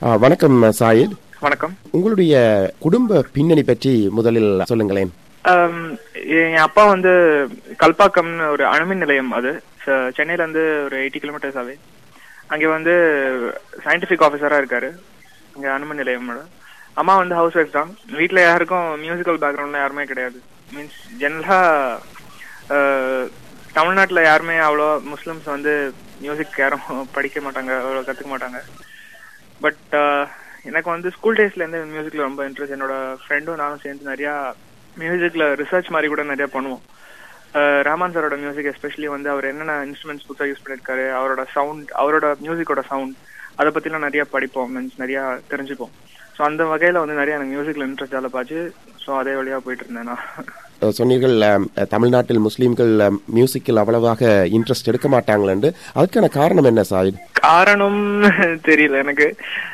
ஆ, வணக்கம் சாயித் வணக்கம் உங்களுடைய குடும்ப பின்னணி பற்றி முதலில் சொல்லுங்களேன் ஆம், என் அப்பா வந்து கல்பாக்கம்னு ஒரு அணுமின் நிலையம் அது ச- சென்னையில இருந்து ஒரு எயிட்டி கிலோமீட்டர்ஸ் ஆவே அங்கே வந்து சயின்டிபிக் ஆஃபீஸரா இருக்காரு இங்க அணுமின் நிலையமோட அம்மா வந்து ஹவுஸ் ஒய்ஃப் தான் வீட்ல யாருக்கும் மியூசிக்கல் பேக்ரவுண்ட்ல யாருமே கிடையாது மீன்ஸ் ஜெனரலா தமிழ்நாட்டுல யாருமே அவ்வளோ முஸ்லிம்ஸ் வந்து மியூசிக் யாரும் படிக்க மாட்டாங்க அவ்வளோ கத்துக்க மாட்டாங்க பட் எனக்கு வந்து ஸ்கூல் டேஸ்ல இருந்து மியூசிக்ல ரொம்ப இன்ட்ரெஸ்ட் என்னோட ஃப்ரெண்டும் நானும் சேர்ந்து நிறைய மியூசிக்ல ரிசர்ச் மாதிரி கூட நிறைய பண்ணுவோம் அஹ் ரஹ்மான் சாரோட மியூசிக் எஸ்பெஷலி வந்து அவர் என்னென்ன இன்ஸ்ட்ருமெண்ட்ஸ் புதுசாக யூஸ் பண்ணிருக்காரு அவரோட சவுண்ட் அவரோட மியூசிக்கோட சவுண்ட் அதை பத்திலாம் நிறைய படிப்போம் மீன்ஸ் நிறைய தெரிஞ்சுப்போம் ஸோ அந்த வகையில வந்து நிறைய எனக்கு மியூசிக்ல இன்ட்ரெஸ்ட் ஆல பாச்சு ஸோ அதே வழியா போயிட்டு இருந்தேன் நான் அ, சொன்னீர்கள் அ, தமிழ்நாட்டில் முஸ்லீம்கள் அ, மியூசிக்கில் அவ்வளவாக இன்ட்ரெஸ்ட் எடுக்க மாட்டாங்கள் என்று அதுக்கான காரணம் என்ன சாயித் காரணம் தெரியல எனக்கு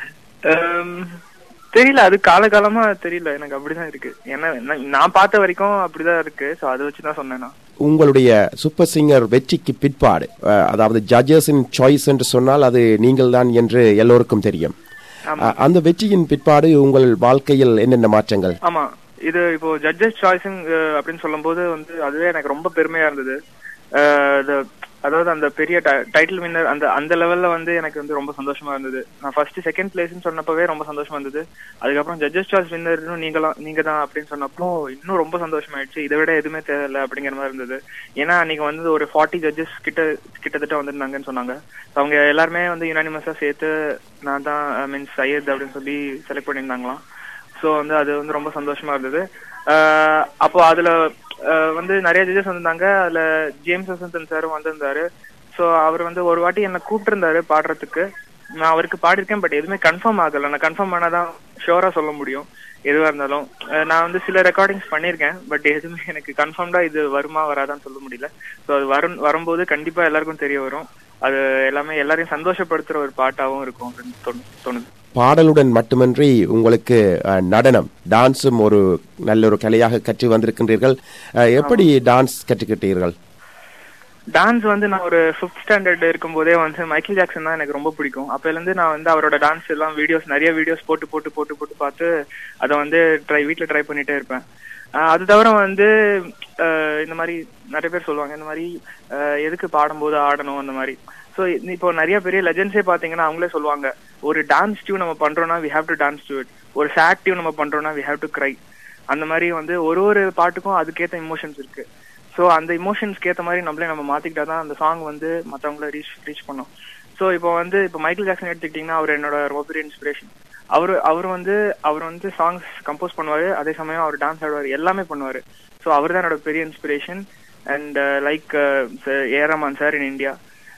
அம், தெரியல அது காலகாலமா தெரியல எனக்கு அப்படிதான் இருக்கு ஏன்னா நான் நான் பார்த்த வரைக்கும் அப்படிதான் இருக்கு ஸோ அதை வச்சு தான் சொன்னேன் நான் உங்களுடைய சூப்பர் சிங்கர் வெற்றிக்கு பிற்பாடு அ, அதாவது ஜட்ஜஸின் சாய்ஸ் என்று சொன்னால் அது நீங்கள்தான் என்று எல்லோருக்கும் தெரியும் ஆமா. அ, அந்த வெற்றியின் பிற்பாடு உங்கள் வாழ்க்கையில் என்னென்ன மாற்றங்கள் ஆமா இது இப்போ ஜட்ஜஸ் சாய்ஸிங் அப்படின்னு சொல்லும்போது வந்து அதுவே எனக்கு ரொம்ப பெருமையா இருந்தது அஹ், இது- அதாவது அந்த பெரிய டைட்டில் வின்னர் அந்த அந்த லெவல்ல வந்து எனக்கு வந்து ரொம்ப சந்தோஷமா இருந்தது நான் ஃபர்ஸ்ட் செகண்ட் பிளேஸ்னு சொன்னப்பவே ரொம்ப சந்தோஷமா இருந்தது அதுக்கப்புறம் ஜட்ஜஸ் சாய்ஸ் வின்னர் நீங்களாம் நீங்க தான் அப்படின்னு சொன்னப்போ இன்னும் ரொம்ப சந்தோஷமாயிடுச்சு இதை விட எதுவுமே தேவையில்ல அப்படிங்கிற மாதிரி இருந்தது ஏன்னா அன்னைக்கு வந்து ஒரு ஃபார்ட்டி ஜட்ஜஸ் கிட்ட கிட்டத்தட்ட வந்திருந்தாங்கன்னு சொன்னாங்க அவங்க எல்லாருமே வந்து யுனானிமஸா சேர்த்து நான் தான் மீன்ஸ் சையத் அப்படின்னு சொல்லி செலக்ட் பண்ணியிருந்தாங்களாம் ஸோ வந்து அது வந்து ரொம்ப சந்தோஷமா இருந்தது ஆஹ் அப்போ அதுல ஆஹ் வந்து நிறைய ஜட்ஜஸ் வந்திருந்தாங்க அதுல ஜேம்ஸ் வசந்தன் சாரும் வந்திருந்தாரு ஸோ அவர் வந்து ஒரு வாட்டி என்ன கூப்பிட்டிருந்தாரு பாடுறதுக்கு நான் அவருக்கு பாடியிருக்கேன் பட் எதுவுமே கன்ஃபார்ம் ஆகல நான் கன்ஃபார்ம் பண்ணாதான் ஷோரா சொல்ல முடியும் எதுவா இருந்தாலும் ஆஹ் நான் வந்து சில ரெக்கார்டிங்ஸ் பண்ணியிருக்கேன் பட் எதுவுமே எனக்கு கன்ஃபார்ம்டா இது வருமா வராதான்னு சொல்ல முடியல ஸோ அது வரும் வரும்போது கண்டிப்பா எல்லாருக்கும் தெரிய வரும் அது எல்லாமே எல்லாரையும் சந்தோஷப்படுத்துற ஒரு பாட்டாவும் இருக்கும் அப்படின்னு தோணு- தோணுது பாடலுடன் மட்டுமின்றி உங்களுக்கு அ, நடனம் டான்ஸும் ஒரு நல்ல ஒரு கலையாக கற்று வந்திருக்கின்றீர்கள் அ, எப்படி டான்ஸ் கற்றுக்கிட்டீர்கள் டான்ஸ் வந்து நான் ஒரு ஃபிஃப்த் ஸ்டாண்டர்ட் இருக்கும்போதே வந்து மைக்கேல் ஜாக்சன் தான் எனக்கு ரொம்ப பிடிக்கும் அப்பல இருந்து நான் வந்து அவரோட டான்ஸ் எல்லாம் வீடியோஸ் நிறைய வீடியோஸ் போட்டு போட்டு போட்டு போட்டு பார்த்து அதை வந்து ட்ரை வீட்ல ட்ரை பண்ணிட்டே இருப்பேன் ஆஹ் அது தவிர வந்து ஆஹ் இந்த மாதிரி நிறைய பேர் சொல்லுவாங்க இந்த மாதிரி ஆஹ் எதுக்கு பாடும்போது ஆடணும் அந்த மாதிரி ஸோ இப்போ நிறைய பெரிய லெஜெண்ட்ஸே பாத்தீங்கன்னா அவங்களே சொல்லுவாங்க ஒரு டான்ஸ் டியூன் நம்ம பண்றோம்னா we have to dance to it ஒரு சேட் டியூன் நம்ம பண்றோம்னா வி ஹேவ் டு கிரை அந்த மாதிரி வந்து ஒரு ஒரு பாட்டுக்கும் அதுக்கேத்த இமோஷன்ஸ் இருக்கு ஸோ அந்த இமோஷன்ஸ்க்கு ஏற்ற மாதிரி நம்மளே நம்ம மாத்திக்கிட்டா தான் அந்த சாங் வந்து மற்றவங்கள ரீச் ரீச் பண்ணும் ஸோ இப்போ வந்து இப்போ மைக்கேல் ஜாக்சன் எடுத்துக்கிட்டிங்கன்னா அவர் என்னோட ரொம்ப பெரிய இன்ஸ்பிரேஷன் அவர் அவர் வந்து அவர் வந்து சாங்ஸ் கம்போஸ் பண்ணுவாரு அதே சமயம் அவர் டான்ஸ் ஆடுவார் எல்லாமே பண்ணுவாரு ஸோ அவர் தான் என்னோட பெரிய inspiration and like A Rahman sir in India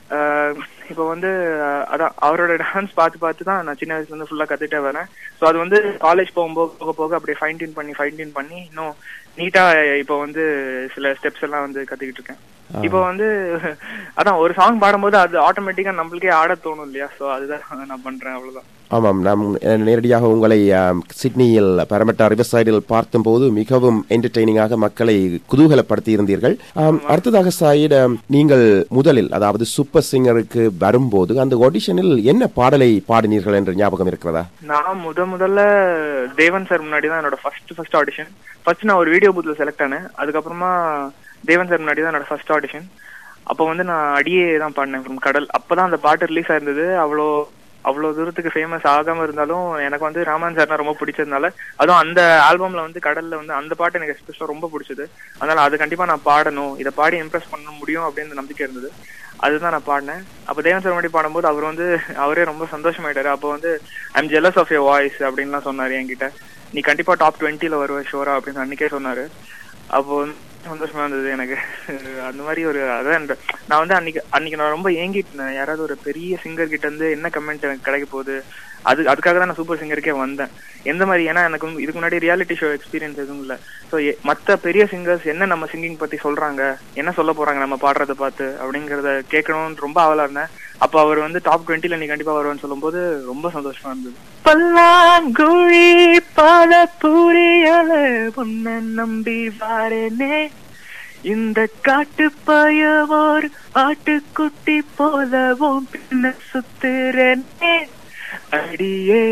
இப்போ வந்து அஹ், அதான் அவரோட டான்ஸ் பார்த்து பார்த்து தான் நான் சின்ன வயசுல இருந்து ஃபுல்லா கத்துட்டே வரேன் ஸோ அது வந்து காலேஜ் போகும்போது போக போக அப்படியே ஃபைன் டியூன் பண்ணி ஃபைன் டியூன் பண்ணி இன்னும் நீட்டா இப்போ வந்து சில ஸ்டெப்ஸ் எல்லாம் வந்து கத்துக்கிட்டு இருக்கேன் இப்போ வந்து அதான் ஒரு சாங் பாடும்போது அது ஆட்டோமேட்டிக்கா நம்மளுக்கே ஆட தோணும் இல்லையா ஸோ அதுதான் நான் பண்றேன் அவ்வளவுதான் ஆமாம் நாம் அஹ், நேரடியாக உங்களை ஆம், சிட்னியில் பரமட்டா ரிவர்சைடில் பார்த்தபோது மிகவும் என்டர்டெய்னிங்காக மக்களை குதூகலப்படுத்தி இருந்தீர்கள் ஆம், அடுத்ததாக சாயிட் ஆம், நீங்கள் முதலில் அதாவது சூப்பர் சிங்கருக்கு வரும்போது அந்த ஆடிஷனில் என்ன பாடலை பாடினீர்கள் என்று ஞாபகம் இருக்கிறதா நான் முத முதல்ல தேவன் சார் முன்னாடி தான் என்னோட ஃபர்ஸ்ட் ஃபர்ஸ்ட் ஆடிஷன் ஃபர்ஸ்ட் நான் ஒரு வீடியோ பூத்ல செலக்ட் ஆனேன் அதுக்கப்புறமா தேவன் சார் முன்னாடி தான் என்னோட ஃபர்ஸ்ட் ஆடிஷன் அப்போ வந்து நான் அடியே தான் பாடினேன் from கடல் அப்பதான் அந்த பாட்டு ரிலீஸ் ஆயிருந்தது அவ்வளோ அவ்வளோ தூரத்துக்கு ஃபேமஸ் ஆகாம இருந்தாலும் எனக்கு வந்து ராமன் சார்னா ரொம்ப பிடிச்சதுனால அதுவும் அந்த ஆல்பம்ல வந்து கடல்ல வந்து அந்த பாட்டு எனக்கு எஸ்பெஷலா ரொம்ப பிடிச்சது அதனால அது கண்டிப்பா நான் பாடணும் இதை பாடி இம்ப்ரெஸ் பண்ண முடியும் அப்படின்னு நம்பிக்கை இருந்தது அதுதான் நான் பாடினேன் அப்ப தேவன் சார் முன்னாடி பாடும்போது அவர் வந்து அவரே ரொம்ப சந்தோஷமாயிட்டாரு அப்போ வந்து I'm jealous of your voice அப்படின்லாம் சொன்னாரு என்கிட்ட நீ கண்டிப்பா டாப் டுவெண்ட்டில வருவ ஷோரா அப்படின்னு அன்னைக்கே சொன்னாரு அப்போ வந்து சந்தோஷமா இருந்தது எனக்கு அந்த மாதிரி ஒரு அதான் இந்த- நான் வந்து அன்னைக்கு அன்னைக்கு நான் ரொம்ப ஏங்கிட்டேன் யாராவது ஒரு பெரிய சிங்கர் கிட்ட இருந்து என்ன கமெண்ட் எனக்கு கிடைக்க போகுது அது அதுக்காக தான் நான் சூப்பர் சிங்கருக்கே வந்தேன் எந்த மாதிரி ஏன்னா எனக்கு வந்து இதுக்கு முன்னாடி ரியாலிட்டி ஷோ எக்ஸ்பீரியன்ஸ் எதுவும் இல்ல ஸோ மத்த பெரிய சிங்கர்ஸ் என்ன நம்ம சிங்கிங் பத்தி சொல்றாங்க என்ன சொல்ல போறாங்க நம்ம பாடுறத பார்த்து அப்படிங்கறத கேட்கணும்னு ரொம்ப ஆவலா இருந்தேன் அப்ப அவர் வந்து டாப் டுவெண்ட்டில நீ கண்டிப்பா வருவேன்னு சொல்லும்போது ரொம்ப சந்தோஷமா இருந்தது பல்லாங்குழி பல புரியல உன்னை நம்பி வாரேனே இந்த காட்டு பயவோர் ஆட்டுக்குட்டி போலவும் பின்ன சுத்துறேனே அடியே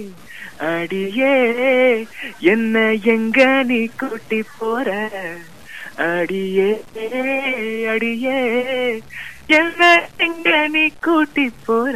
அடியே என்ன எங்க நீ கூட்டி போற அடியே அடியே என்ன எங்க நீ கூட்டி போற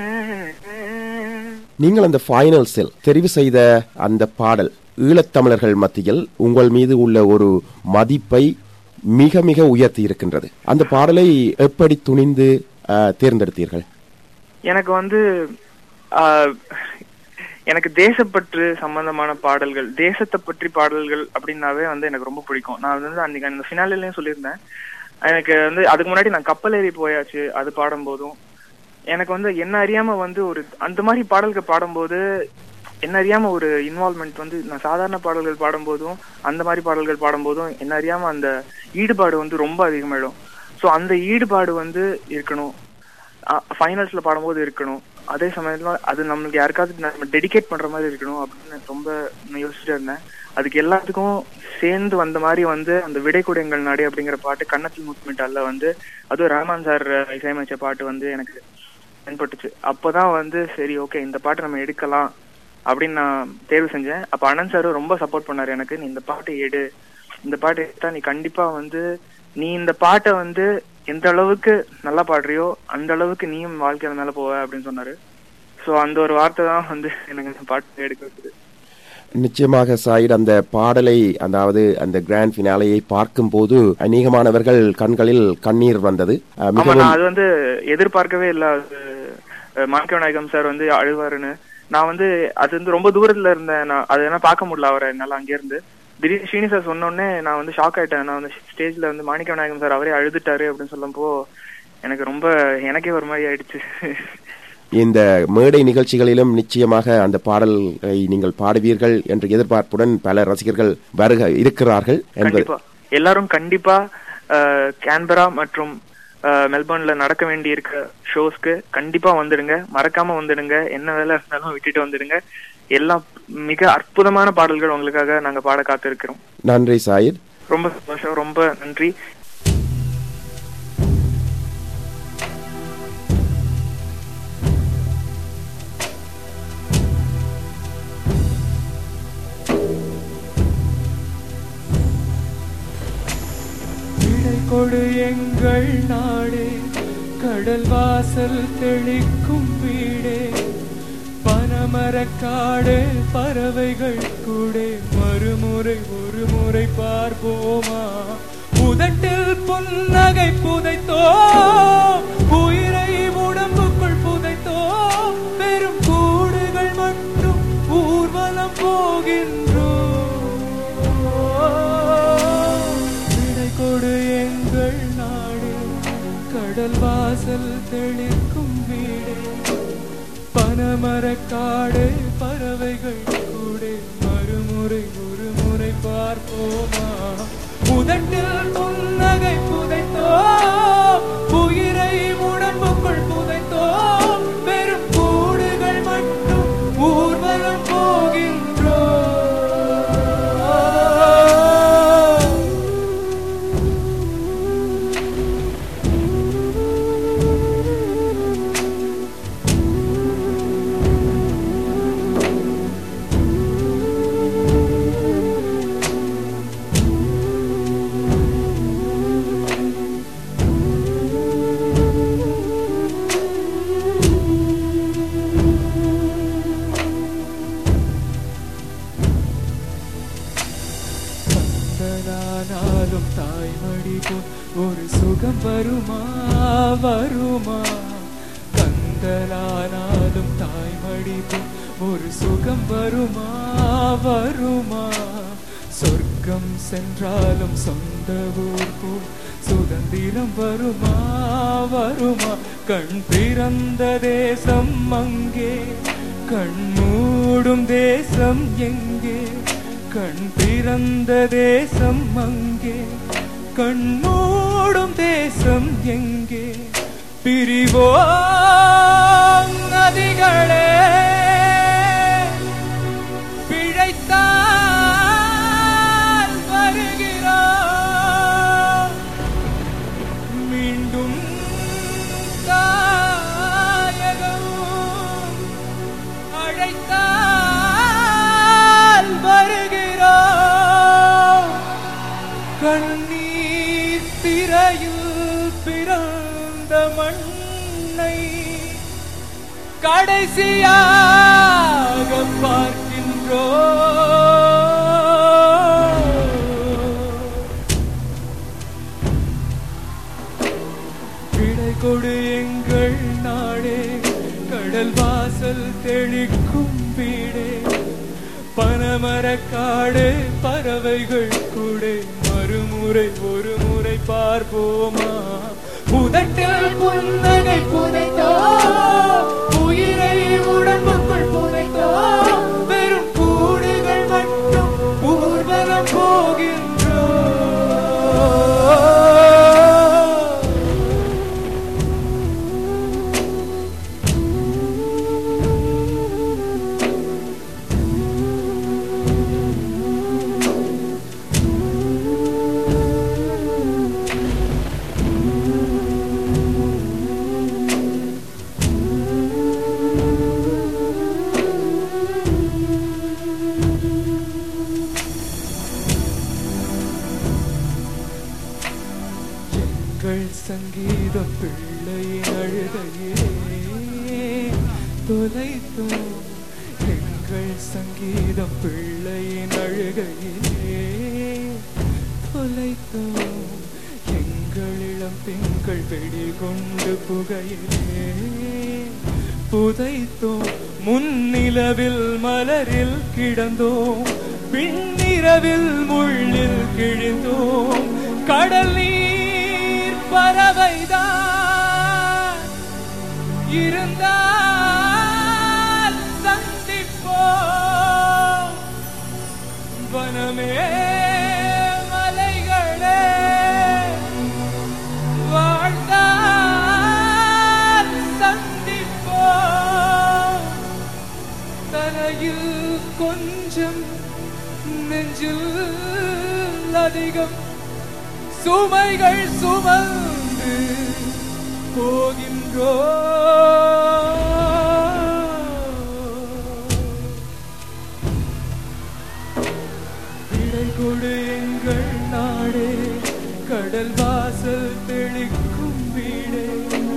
நீங்கள் அந்த ஃபைனல்ஸில் தெரிவு செய்த அந்த பாடல் ஈழத்தமிழர்கள் மத்தியில் உங்கள் மீது உள்ள ஒரு மதிப்பை மிக மிக உயர்த்தி இருக்கின்றது அந்த பாடலை எப்படி துணிந்து அஹ், தேர்ந்தெடுத்தீர்கள் எனக்கு வந்து ஆஹ், எனக்கு தேசப்பற்று சம்பந்தமான பாடல்கள் தேசத்தை பற்றி பாடல்கள் அப்படின்னாவே வந்து எனக்கு ரொம்ப பிடிக்கும் நான் வந்து அன்னைக்கு அந்த ஃபினாலிலையும் சொல்லியிருந்தேன் எனக்கு வந்து அதுக்கு முன்னாடி நான் கப்பல் ஏறி போயாச்சு அது பாடும்போதும் எனக்கு வந்து என்ன அறியாம வந்து ஒரு அந்த மாதிரி பாடல்கள் பாடும்போது என்ன அறியாம ஒரு இன்வால்மெண்ட் வந்து நான் சாதாரண பாடல்கள் பாடும்போதும் அந்த மாதிரி பாடல்கள் பாடும்போதும் என்ன அறியாம அந்த ஈடுபாடு வந்து ரொம்ப அதிகமாயிடும் ஸோ அந்த ஈடுபாடு வந்து இருக்கணும் ஃபைனல்ஸ்ல பாடும்போது இருக்கணும் அதே சமயத்துல அது நம்மளுக்கு யாருக்காவது நம்ம டெடிகேட் பண்ற மாதிரி இருக்கணும் அப்படின்னு ரொம்ப நான் யோசிச்சுட்டே இருந்தேன் அதுக்கு எல்லாத்துக்கும் சேர்ந்து வந்த மாதிரி வந்து அந்த விடை கூட எங்கள் நாடு அப்படிங்கிற பாட்டு கன்னத்தில் முத்துமிட்டால வந்து அதுவும் ரஹ்மான் சார் இசையமைச்ச பாட்டு வந்து எனக்கு தென்பட்டுச்சு அப்போதான் வந்து சரி ஓகே இந்த பாட்டு நம்ம எடுக்கலாம் அப்படின்னு நான் தேர்வு செஞ்சேன் அப்ப அனந்த் சாரும் ரொம்ப சப்போர்ட் பண்ணாரு எனக்கு நீ இந்த பாட்டை எடு இந்த பாட்டை எடுத்தா நீ கண்டிப்பா வந்து நீ இந்த பாட்டை வந்து எந்த அளவுக்கு நல்லா பாடுறியோ அந்த அளவுக்கு நீயும் வாழ்க்கையில மேல போவ அப்படின்னு சொன்னாரு சோ அந்த ஒரு வார்த்தை தான் வந்து எனக்கு இந்த பாட்டு எடுக்க வச்சது நிச்சயமாக சாயிட் அந்த பாடலை அதாவது அந்த கிராண்ட் ஃபினாலையை பார்க்கும்போது அநேகமானவர்கள் கண்களில் கண்ணீர் வந்தது அஹ், ஆமா மிகவும் நான் அது வந்து எதிர்பார்க்கவே இல்ல அது அஹ், மாணிக்க விநாயகம் சார் வந்து அழுவாருன்னு நான் வந்து அது வந்து ரொம்ப தூரத்துல இருந்தேன் நான் அது என்ன பார்க்க முடியல அவரை என்னால அங்கே இருந்து திடீர்னு ஸ்ரீனி சார் சொன்ன உடனே நான் வந்து ஷாக் ஆயிட்டேன் நான் வந்து ஸ்டேஜ்ல வந்து மாணிக்க விநாயகம் சார் அவரே அழுதுட்டாரு அப்படின்னு சொல்லும்போ எனக்கு ரொம்ப எனக்கே ஒரு மாதிரி ஆயிடுச்சு இந்த மேடை நிகழ்ச்சிகளிலும் நிச்சயமாக அந்த பாடலை நீங்கள் பாடுவீர்கள் என்ற எதிர்பார்ப்புடன் பல ரசிகர்கள் வருக இருக்கிறார்கள் என்பது கண்டிப்பா எல்லாரும் கண்டிப்பா அஹ், கேன்பரா மற்றும் அஹ், மெல்பர்ன்ல நடக்க வேண்டி இருக்க ஷோஸ்க்கு கண்டிப்பா வந்துடுங்க மறக்காம வந்துடுங்க என்ன வேலை இருந்தாலும் விட்டுட்டு வந்துடுங்க எல்லாம் மிக அற்புதமான பாடல்கள் உங்களுக்காக நாங்க பாட காத்திருக்கிறோம் நன்றி சாயித் ரொம்ப சந்தோஷம் ரொம்ப நன்றி விடை கொடு எங்கள் நாடே கடல் வாசல் தெளிக்கும் வீடே பனமரக்காடு பறவைகள் கூட மறுமுறை ஒரு முறை பார்ப்போமா உதட்டில் புன்னகை புதைத்தோ உயிரை உடம்புக்குள் புதைத்தோ பெரும் கூடுகள் மட்டும் ஊர்வலம் போகின்றோம் விடை கொடு எங்கள் நாடு கடல் வாசல் தெளிக்கும் வீடே பனமரக்காடு பறவைகள் கூட மறுமுறை ஒரு முறை பார்ப்போமா உதட்டில் புன்னகை புதைத்தோ உயிரை உடம்புக்குள் புதைத்தோ வெறும் கூடுகள் மட்டும் ஊர்வலம் போகின்றோ கந்தலானாலும் தாய்மடி போல் ஒரு சுகம் வருமா வருமா கந்தலானாலும் தாய்மடி போல் ஒரு சுகம் வருமா வருமா சொர்க்கம் சென்றாலும் சொந்த ஊர் போல் சுதந்திரம் வருமா வருமா கண் பிறந்த தேசம் அங்கே கண் மூடும் தேசம் எங்கே கண் பிறந்த தேசம் அங்கே கண் மூடும் தேசம் எங்கே பிரிவோ நதிகளே பிழைத்தால் வருகிறோம் மீண்டும் தாயகம் கடைசியாக பார்க்கின்றோம் விடை கொடு எங்கள் நாடே கடல் வாசல் தெளிக்கும் வீடே பனமரக்காடு பறவைகள் கூட மறுமுறை ஒரு முறை பார்ப்போமா உதட்டில் புன்னகை புதைத்தோ உயிரை உடம்புக்குள் புதைத்தோ வெறும் கூடுகள் மட்டும் ஊர்வலம் போகின்றோ எங்கள் சங்கீதம் பிள்ளையின் அழுதையே தொலைத்தோம் எங்கள் சங்கீதம் பிள்ளையின் அழுகையே தொலைத்தோம் எங்கள் இளம் பெண்கள் வெடி கொண்டு புகையிலே புதைத்தோம் முன்னிலவில் மலரில் கிடந்தோம் பின்னிரவில் முள்ளில் கிழிந்தோம் கடல் நீர் பறவைதான் இருந்தால் சந்திப்போம் வனமே மலைகளே வாழ்ந்தால் சந்திப்போம் தலையில் கொஞ்சம் நெஞ்சில் அதிகம் சுமைகள் சுமந்து போகின்றோ விடை கொடு எங்கள் நாடே கடல் வாசல் தெளிக்கும் வீடே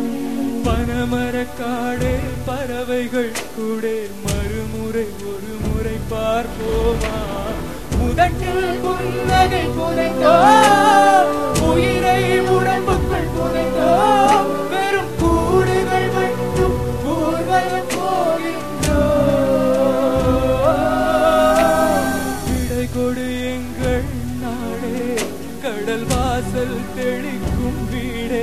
பனமரக்காடே பறவைகள் கூட மறுமுறை ஒரு முறை பார்ப்போமா முதட்டில் புன்னகை புதைத்தோ உயிரை உடம்புக்குள் புதைத்தோ வெறும் கூடுகள் மட்டும் ஊர்வலம் போகின்றோ விடை கொடு எங்கள் நாடே கடல் வாசல் தெளிக்கும் வீடே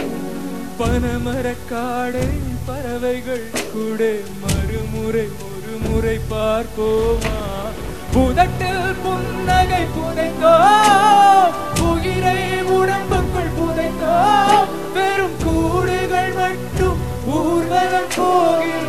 பனமரக்காடே பறவைகள் கூட மறுமுறை ஒரு முறை பார்ப்போமா புதட்டில் புன்னகை புதைத்தோ உயிரை உடம்புக்குள் புதைத்தோ வெறும் கூடுகள் மட்டும் ஊர்வலம் போகின்றோ